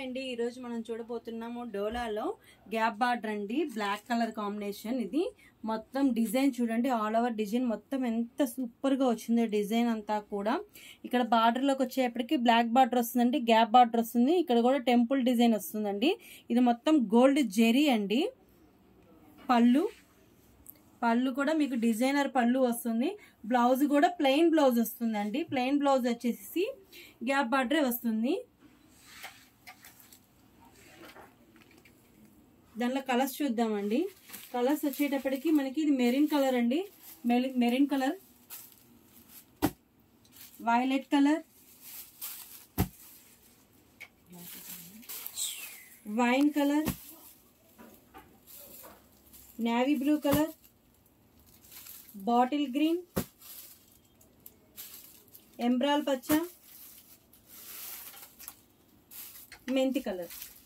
అండి ఈరోజు మనం చూడబోతున్నాము డోలాలో గ్యాప్ బార్డర్ అండి బ్లాక్ కలర్ కాంబినేషన్ ఇది మొత్తం డిజైన్ చూడండి ఆల్ ఓవర్ డిజైన్ మొత్తం ఎంత సూపర్ గా వచ్చిందో డిజైన్ అంతా కూడా ఇక్కడ బార్డర్ లోకి వచ్చేప్పటికి బ్లాక్ బార్డర్ వస్తుందండి గ్యాప్ బార్డర్ వస్తుంది ఇక్కడ కూడా టెంపుల్ డిజైన్ వస్తుందండి ఇది మొత్తం గోల్డ్ జెరీ అండి పళ్ళు పళ్ళు కూడా మీకు డిజైనర్ పళ్ళు వస్తుంది బ్లౌజ్ కూడా ప్లెయిన్ బ్లౌజ్ వస్తుందండి ప్లెయిన్ బ్లౌజ్ వచ్చేసి గ్యాప్ బార్డరే వస్తుంది దానిలో కలర్స్ చూద్దామండి కలర్స్ వచ్చేటప్పటికి మనకి ఇది మెరిన్ కలర్ అండి marine colour violet colour wine colour navy blue colour bottle green ఎంబ్రాల్ పచ్చ మెంతి కలర్